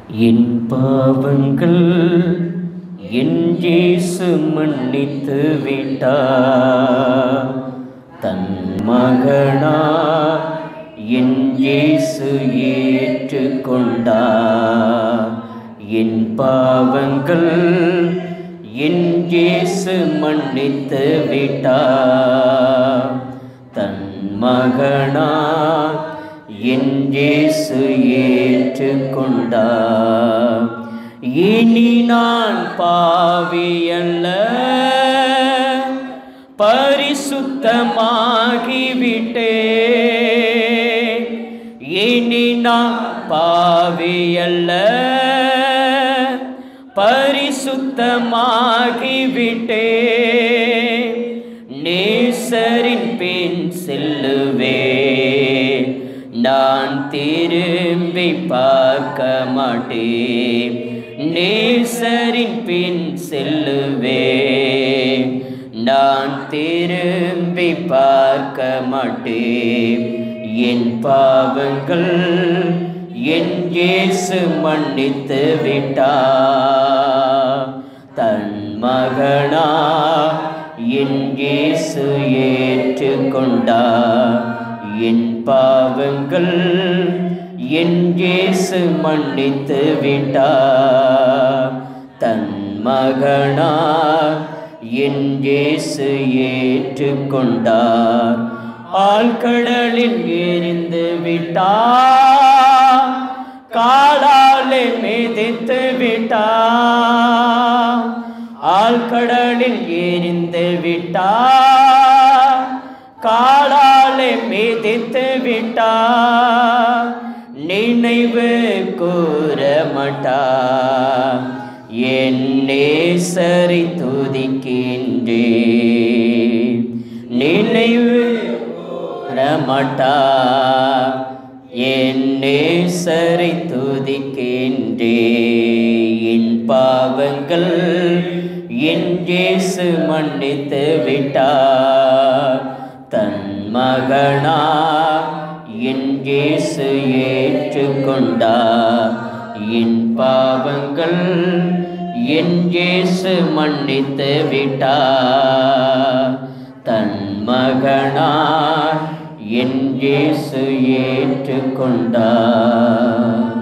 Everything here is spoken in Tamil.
என் பாவங்கள் என் ஜேசு மன்னித்து விட்டார் தன் மகனா என் ஜேசு ஏற்றுக்கொண்டார் என் பாவங்கள் என் ஜேசு மன்னித்து விட்டார் தன் மகனா என் ஜேசு ஏற்றுக்கொண்டார் இனி நான் பாவியல்ல பரிசுத்தமாகிவிட்டேன் இனி நான் பாவியல்ல பரிசுத்தமாகிவிட்டேன் நேசரின் பின் செல்லுவேன் நான் திரும்பி பார்க்க மாட்டேன் நேசரின் பின் செல்லுவேன் நான் திரும்பி பார்க்க மாட்டேன் என் பாவங்கள் என் இயேசு மன்னித்து விட்டார் தன் மகனா என் இயேசு ஏற்றுக்கொண்டார் என் பாவங்கள் என் இயேசு மன்னித்து விட்டார் தன் மகனா என் இயேசு ஏற்றுக்கொண்டார் ஆழ்கடலில் எரிந்து விட்டார் காலாலே மிதித்து விட்டார் ஆழ்கடலில் எரிந்து விட்டார் காலாலே மிதித்து விட்டார் நினைவு கூற மாட்டார் என்னே சரி துதிக்கின்றே நினைவு ரமட்டா என்னே சரி துதிக்கின்றே என் பாவங்கள் என் ஜேசு மன்னித்து விட்டார் தன் மகனா என் ஜேசு ஏற்றுக்கொண்டார் என் பாவங்கள் என் ஜேசு மன்னித்து விட்டார் தன் மகனார் என் ஜேசு ஏற்றுக்கொண்டார்